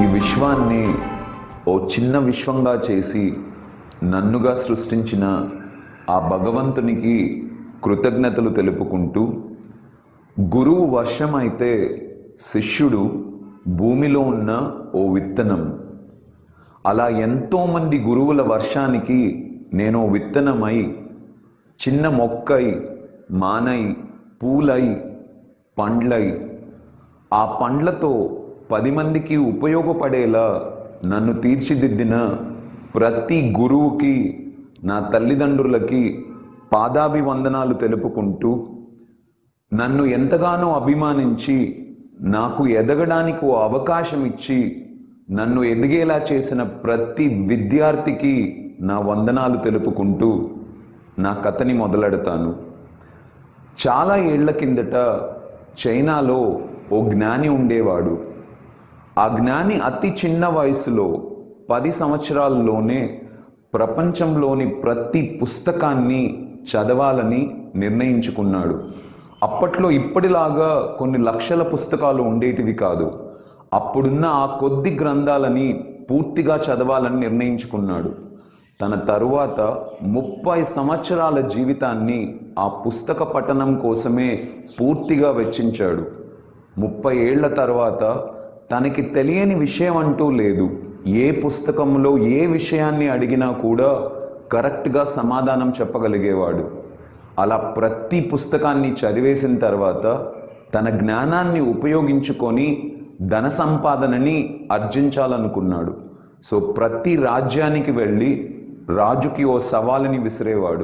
ఈ విశ్వాన్ని ఓ చిన్న విశ్వంగా చేసి నన్నుగా సృష్టించిన ఆ భగవంతునికి కృతజ్ఞతలు తెలుపుకుంటూ గురువు వర్షం అయితే శిష్యుడు భూమిలో ఉన్న ఓ విత్తనం అలా ఎంతోమంది గురువుల వర్షానికి నేను ఓ విత్తనమై చిన్న మొక్కై మానై పూలై పండ్లై ఆ పండ్లతో పది మందికి ఉపయోగపడేలా నన్ను తీర్చిదిద్దిన ప్రతి గురువుకి నా తల్లిదండ్రులకి పాదాభివందనాలు తెలుపుకుంటూ నన్ను ఎంతగానో అభిమానించి నాకు ఎదగడానికి ఓ అవకాశం ఇచ్చి నన్ను ఎదిగేలా చేసిన ప్రతి విద్యార్థికి నా వందనాలు తెలుపుకుంటూ నా కథని మొదలెడతాను చాలా ఏళ్ల కిందట చైనాలో ఓ జ్ఞాని ఉండేవాడు ఆ జ్ఞాని అతి చిన్న వయసులో పది సంవత్సరాల్లోనే ప్రపంచంలోని ప్రతి పుస్తకాన్ని చదవాలని నిర్ణయించుకున్నాడు అప్పట్లో ఇప్పటిలాగా కొన్ని లక్షల పుస్తకాలు ఉండేటివి కాదు అప్పుడున్న ఆ కొద్ది గ్రంథాలని పూర్తిగా చదవాలని నిర్ణయించుకున్నాడు తన తరువాత ముప్పై సంవత్సరాల జీవితాన్ని ఆ పుస్తక పఠనం కోసమే పూర్తిగా వెచ్చించాడు ముప్పై ఏళ్ల తర్వాత తనకి తెలియని విషయం అంటూ లేదు ఏ పుస్తకంలో ఏ విషయాన్ని అడిగినా కూడా కరెక్ట్గా సమాధానం చెప్పగలిగేవాడు అలా ప్రతి పుస్తకాన్ని చదివేసిన తర్వాత తన జ్ఞానాన్ని ఉపయోగించుకొని ధన సంపాదనని ఆర్జించాలనుకున్నాడు సో ప్రతి రాజ్యానికి వెళ్ళి రాజుకి ఓ సవాలుని విసిరేవాడు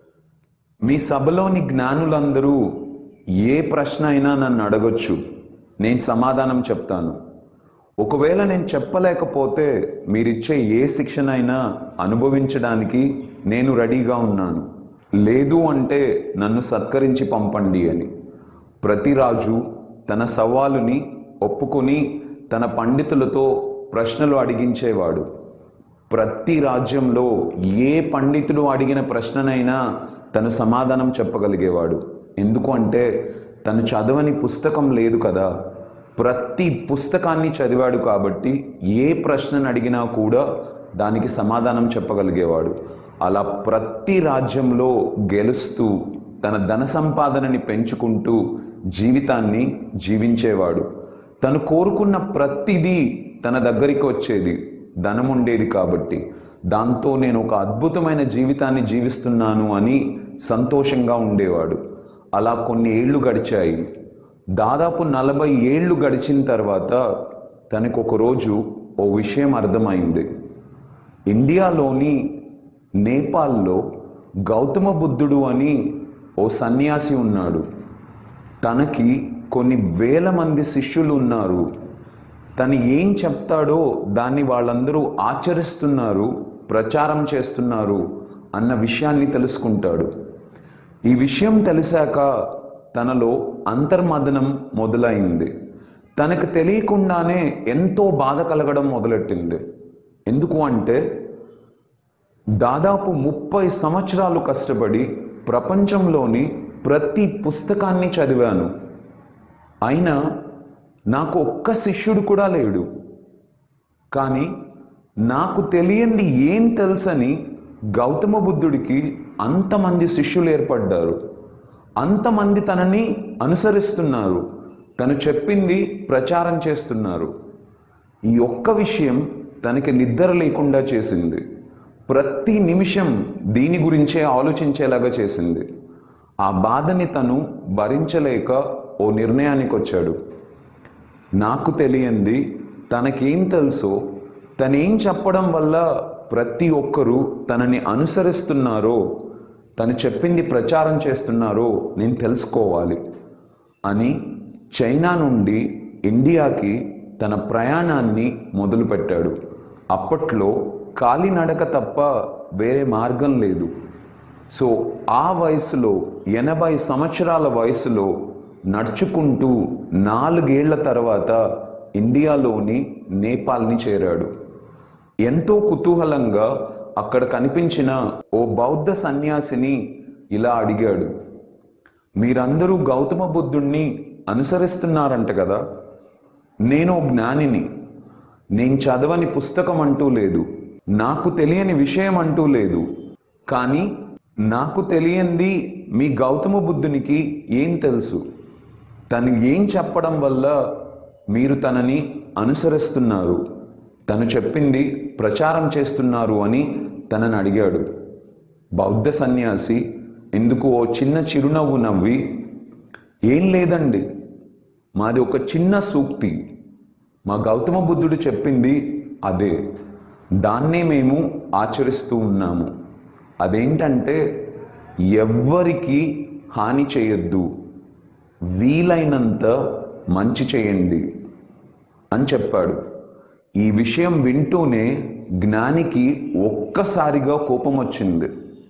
మీ సభలోని జ్ఞానులందరూ ఏ ప్రశ్న అయినా నన్ను అడగొచ్చు నేను సమాధానం చెప్తాను ఒకవేళ నేను చెప్పలేకపోతే మీరిచ్చే ఏ శిక్షణ అయినా అనుభవించడానికి నేను రెడీగా ఉన్నాను లేదు అంటే నన్ను సత్కరించి పంపండి అని ప్రతి రాజు తన సవాలుని ఒప్పుకొని తన పండితులతో ప్రశ్నలు అడిగించేవాడు ప్రతి రాజ్యంలో ఏ పండితుడు అడిగిన ప్రశ్ననైనా తను సమాధానం చెప్పగలిగేవాడు ఎందుకు అంటే తను చదవని పుస్తకం లేదు కదా ప్రతి పుస్తకాన్ని చదివాడు కాబట్టి ఏ ప్రశ్నను అడిగినా కూడా దానికి సమాధానం చెప్పగలిగేవాడు అలా ప్రతి రాజ్యంలో గెలుస్తూ తన ధన సంపాదనని పెంచుకుంటూ జీవితాన్ని జీవించేవాడు తను కోరుకున్న ప్రతిదీ తన దగ్గరికి వచ్చేది ధనం ఉండేది కాబట్టి దాంతో నేను ఒక అద్భుతమైన జీవితాన్ని జీవిస్తున్నాను అని సంతోషంగా ఉండేవాడు అలా కొన్ని ఏళ్ళు గడిచాయి దాదాపు నలభై ఏళ్ళు గడిచిన తర్వాత తనకు ఒక రోజు ఓ విషయం అర్థమైంది ఇండియాలోని నేపాల్లో గౌతమ బుద్ధుడు అని ఓ సన్యాసి ఉన్నాడు తనకి కొన్ని వేల మంది శిష్యులు ఉన్నారు తను ఏం చెప్తాడో దాన్ని వాళ్ళందరూ ఆచరిస్తున్నారు ప్రచారం చేస్తున్నారు అన్న విషయాన్ని తెలుసుకుంటాడు ఈ విషయం తెలిసాక తనలో అంతర్మదనం మొదలైంది తనకు తెలియకుండానే ఎంతో బాధ కలగడం మొదలెట్టింది ఎందుకు అంటే దాదాపు ముప్పై సంవత్సరాలు కష్టపడి ప్రపంచంలోని ప్రతి పుస్తకాన్ని చదివాను అయినా నాకు ఒక్క శిష్యుడు కూడా లేడు కానీ నాకు తెలియంది ఏం తెలుసని గౌతమ బుద్ధుడికి అంతమంది శిష్యులు ఏర్పడ్డారు అంతమంది తనని అనుసరిస్తున్నారు తను చెప్పింది ప్రచారం చేస్తున్నారు ఈ ఒక్క విషయం తనకి నిద్ర లేకుండా చేసింది ప్రతి నిమిషం దీని గురించే ఆలోచించేలాగా చేసింది ఆ బాధని తను భరించలేక ఓ నిర్ణయానికి వచ్చాడు నాకు తెలియంది తనకేం తెలుసో తనేం చెప్పడం వల్ల ప్రతి ఒక్కరూ తనని అనుసరిస్తున్నారో తను చెప్పింది ప్రచారం చేస్తున్నారో నేను తెలుసుకోవాలి అని చైనా నుండి ఇండియాకి తన ప్రయాణాన్ని మొదలుపెట్టాడు అప్పట్లో కాలినడక తప్ప వేరే మార్గం లేదు సో ఆ వయసులో ఎనభై సంవత్సరాల వయసులో నడుచుకుంటూ నాలుగేళ్ల తర్వాత ఇండియాలోని నేపాల్ని చేరాడు ఎంతో కుతూహలంగా అక్కడ కనిపించిన ఓ బౌద్ధ సన్యాసిని ఇలా అడిగాడు మీరందరూ గౌతమ బుద్ధుణ్ణి అనుసరిస్తున్నారంట కదా నేను ఓ జ్ఞానిని నేను చదవని పుస్తకం అంటూ లేదు నాకు తెలియని విషయం అంటూ లేదు కానీ నాకు తెలియంది మీ గౌతమ బుద్ధునికి ఏం తెలుసు తను ఏం చెప్పడం వల్ల మీరు తనని అనుసరిస్తున్నారు తను చెప్పింది ప్రచారం చేస్తున్నారు అని తనని అడిగాడు బౌద్ధ సన్యాసి ఎందుకు ఓ చిన్న చిరునవ్వు నవ్వి ఏం లేదండి మాది ఒక చిన్న సూక్తి మా గౌతమ బుద్ధుడు చెప్పింది అదే దాన్నే మేము ఆచరిస్తూ ఉన్నాము అదేంటంటే ఎవ్వరికి హాని చేయొద్దు వీలైనంత మంచి చేయండి అని చెప్పాడు ఈ విషయం వింటూనే జ్ఞానికి ఒక్కసారిగా కోపం వచ్చింది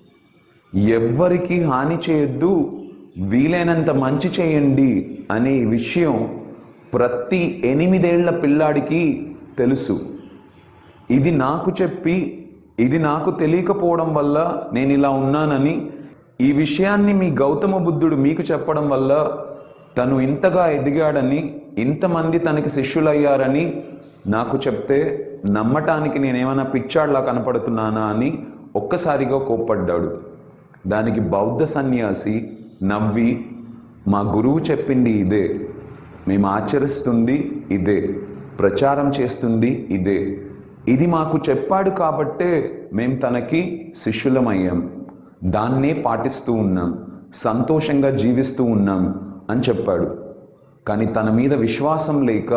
ఎవ్వరికి హాని చేయొద్దు వీలైనంత మంచి చేయండి అనే విషయం ప్రతి ఎనిమిదేళ్ల పిల్లాడికి తెలుసు ఇది నాకు చెప్పి ఇది నాకు తెలియకపోవడం వల్ల నేను ఇలా ఉన్నానని ఈ విషయాన్ని మీ గౌతమ బుద్ధుడు మీకు చెప్పడం వల్ల తను ఇంతగా ఎదిగాడని ఇంతమంది తనకి శిష్యులయ్యారని నాకు చెప్తే నమ్మటానికి నేనేమైనా పిచ్చాడ్లా కనపడుతున్నానా అని ఒక్కసారిగా కోప్పడ్డాడు దానికి బౌద్ధ సన్యాసి నవ్వి మా గురువు చెప్పింది ఇదే మేము ఆచరిస్తుంది ఇదే ప్రచారం చేస్తుంది ఇదే ఇది మాకు చెప్పాడు కాబట్టే మేము తనకి శిష్యులమయ్యాం దాన్నే పాటిస్తూ ఉన్నాం సంతోషంగా జీవిస్తూ ఉన్నాం అని చెప్పాడు కానీ తన మీద విశ్వాసం లేక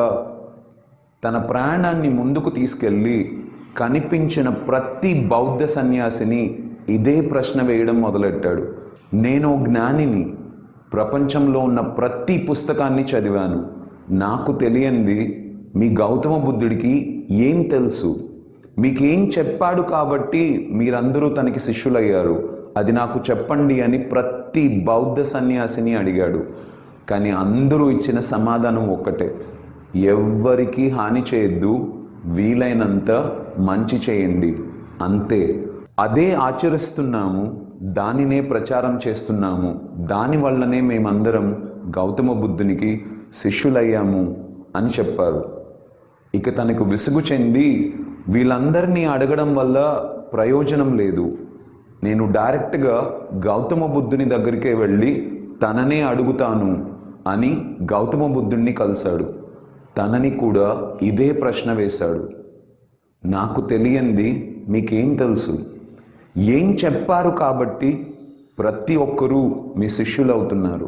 తన ప్రయాణాన్ని ముందుకు తీసుకెళ్ళి కనిపించిన ప్రతి బౌద్ధ సన్యాసిని ఇదే ప్రశ్న వేయడం మొదలెట్టాడు నేను ఓ జ్ఞానిని ప్రపంచంలో ఉన్న ప్రతి పుస్తకాన్ని చదివాను నాకు తెలియంది మీ గౌతమ బుద్ధుడికి ఏం తెలుసు మీకేం చెప్పాడు కాబట్టి మీరందరూ తనకి శిష్యులయ్యారు అది నాకు చెప్పండి అని ప్రతి బౌద్ధ సన్యాసిని అడిగాడు కానీ అందరూ ఇచ్చిన సమాధానం ఒక్కటే ఎవ్వరికీ హాని చేయొద్దు వీలైనంత మంచి చేయండి అంతే అదే ఆచరిస్తున్నాము దానినే ప్రచారం చేస్తున్నాము దాని వల్లనే మేమందరం గౌతమ బుద్ధునికి శిష్యులయ్యాము అని చెప్పారు ఇక తనకు విసుగు చెంది వీళ్ళందరినీ అడగడం వల్ల ప్రయోజనం లేదు నేను డైరెక్ట్గా గౌతమ బుద్ధుని దగ్గరికే వెళ్ళి తననే అడుగుతాను అని గౌతమ బుద్ధుణ్ణి కలిశాడు తనని కూడా ఇదే ప్రశ్న వేశాడు నాకు తెలియంది మీకేం తెలుసు ఏం చెప్పారు కాబట్టి ప్రతి ఒక్కరూ మీ శిష్యులవుతున్నారు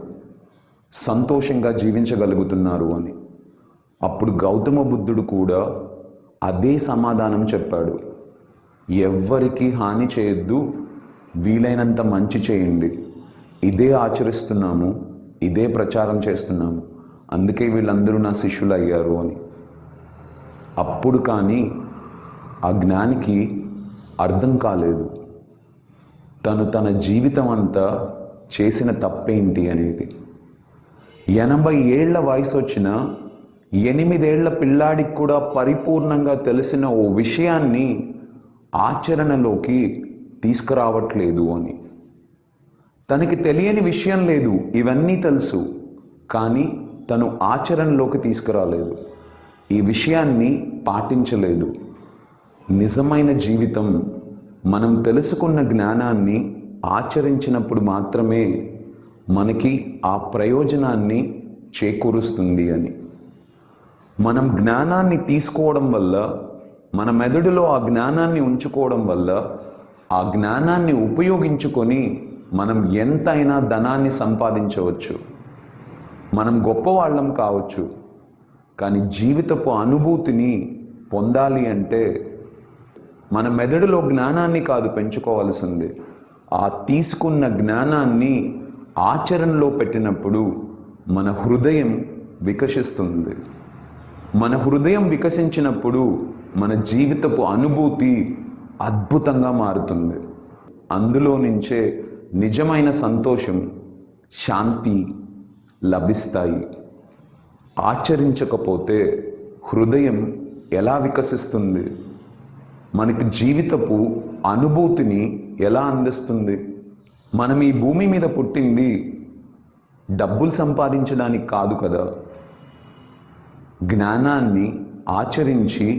సంతోషంగా జీవించగలుగుతున్నారు అని అప్పుడు గౌతమ బుద్ధుడు కూడా అదే సమాధానం చెప్పాడు ఎవ్వరికి హాని చేయొద్దు వీలైనంత మంచి చేయండి ఇదే ఆచరిస్తున్నాము ఇదే ప్రచారం చేస్తున్నాము అందుకే వీళ్ళందరూ నా శిష్యులు అయ్యారు అని అప్పుడు కానీ ఆ జ్ఞానికి అర్థం కాలేదు తను తన జీవితం అంతా చేసిన తప్పేంటి అనేది ఎనభై ఏళ్ల వయసు వచ్చిన ఎనిమిదేళ్ల పిల్లాడికి కూడా పరిపూర్ణంగా తెలిసిన ఓ విషయాన్ని ఆచరణలోకి తీసుకురావట్లేదు అని తనకి తెలియని విషయం లేదు ఇవన్నీ తెలుసు కానీ తను ఆచరణలోకి తీసుకురాలేదు ఈ విషయాన్ని పాటించలేదు నిజమైన జీవితం మనం తెలుసుకున్న జ్ఞానాన్ని ఆచరించినప్పుడు మాత్రమే మనకి ఆ ప్రయోజనాన్ని చేకూరుస్తుంది అని మనం జ్ఞానాన్ని తీసుకోవడం వల్ల మన మెదడులో ఆ జ్ఞానాన్ని ఉంచుకోవడం వల్ల ఆ జ్ఞానాన్ని ఉపయోగించుకొని మనం ఎంతైనా ధనాన్ని సంపాదించవచ్చు మనం గొప్పవాళ్ళం కావచ్చు కానీ జీవితపు అనుభూతిని పొందాలి అంటే మన మెదడులో జ్ఞానాన్ని కాదు పెంచుకోవాల్సింది ఆ తీసుకున్న జ్ఞానాన్ని ఆచరణలో పెట్టినప్పుడు మన హృదయం వికసిస్తుంది మన హృదయం వికసించినప్పుడు మన జీవితపు అనుభూతి అద్భుతంగా మారుతుంది అందులో నుంచే నిజమైన సంతోషం శాంతి లభిస్తాయి ఆచరించకపోతే హృదయం ఎలా వికసిస్తుంది మనకి జీవితపు అనుభూతిని ఎలా అందిస్తుంది మనం ఈ భూమి మీద పుట్టింది డబ్బులు సంపాదించడానికి కాదు కదా జ్ఞానాన్ని ఆచరించి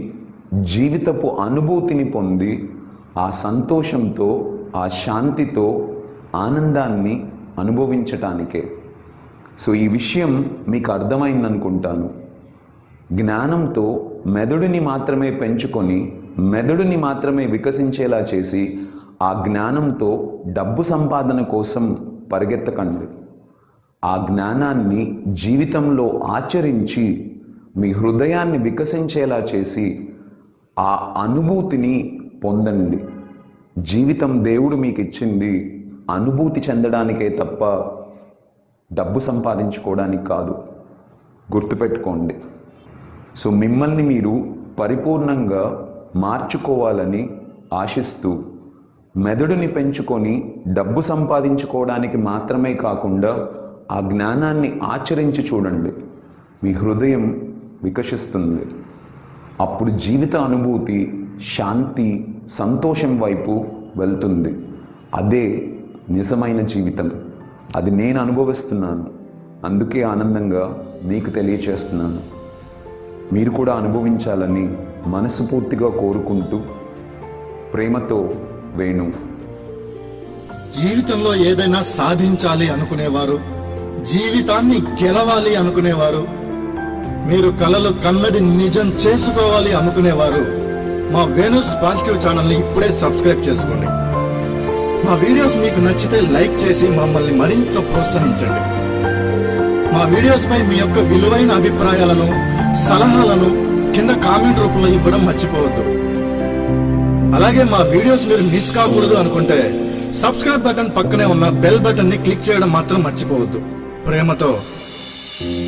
జీవితపు అనుభూతిని పొంది ఆ సంతోషంతో ఆ శాంతితో ఆనందాన్ని అనుభవించటానికే సో ఈ విషయం మీకు అర్థమైందనుకుంటాను జ్ఞానంతో మెదడుని మాత్రమే పెంచుకొని మెదడుని మాత్రమే వికసించేలా చేసి ఆ జ్ఞానంతో డబ్బు సంపాదన కోసం పరిగెత్తకండి ఆ జ్ఞానాన్ని జీవితంలో ఆచరించి మీ హృదయాన్ని వికసించేలా చేసి ఆ అనుభూతిని పొందండి జీవితం దేవుడు మీకు ఇచ్చింది అనుభూతి చెందడానికే తప్ప డబ్బు సంపాదించుకోవడానికి కాదు గుర్తుపెట్టుకోండి సో మిమ్మల్ని మీరు పరిపూర్ణంగా మార్చుకోవాలని ఆశిస్తూ మెదడుని పెంచుకొని డబ్బు సంపాదించుకోవడానికి మాత్రమే కాకుండా ఆ జ్ఞానాన్ని ఆచరించి చూడండి మీ హృదయం వికసిస్తుంది అప్పుడు జీవిత అనుభూతి శాంతి సంతోషం వైపు వెళ్తుంది అదే నిజమైన జీవితం అది నేను అనుభవిస్తున్నాను అందుకే ఆనందంగా మీకు తెలియచేస్తున్నాను మీరు కూడా అనుభవించాలని మనస్ఫూర్తిగా కోరుకుంటూ ప్రేమతో వేణు జీవితంలో ఏదైనా సాధించాలి అనుకునేవారు జీవితాన్ని గెలవాలి అనుకునేవారు మీరు కలలు కన్నది నిజం చేసుకోవాలి అనుకునేవారు మా వేణుస్ పాజిటివ్ ఛానల్ ని ఇప్పుడే సబ్స్క్రైబ్ చేసుకోండి మా వీడియోస్ మీకు నచ్చితే లైక్ చేసి మమ్మల్ని మరింత ప్రోత్సహించండి మా వీడియోస్ పై మీ యొక్క విలువైన అభిప్రాయాలను సలహాలను కింద కామెంట్ రూపంలో ఇవ్వడం మర్చిపోవద్దు అలాగే మా వీడియోస్ మీరు మిస్ కాకూడదు అనుకుంటే సబ్స్క్రైబ్ బటన్ పక్కనే ఉన్న బెల్ బటన్ ని క్లిక్ చేయడం మాత్రం మర్చిపోవద్దు ప్రేమతో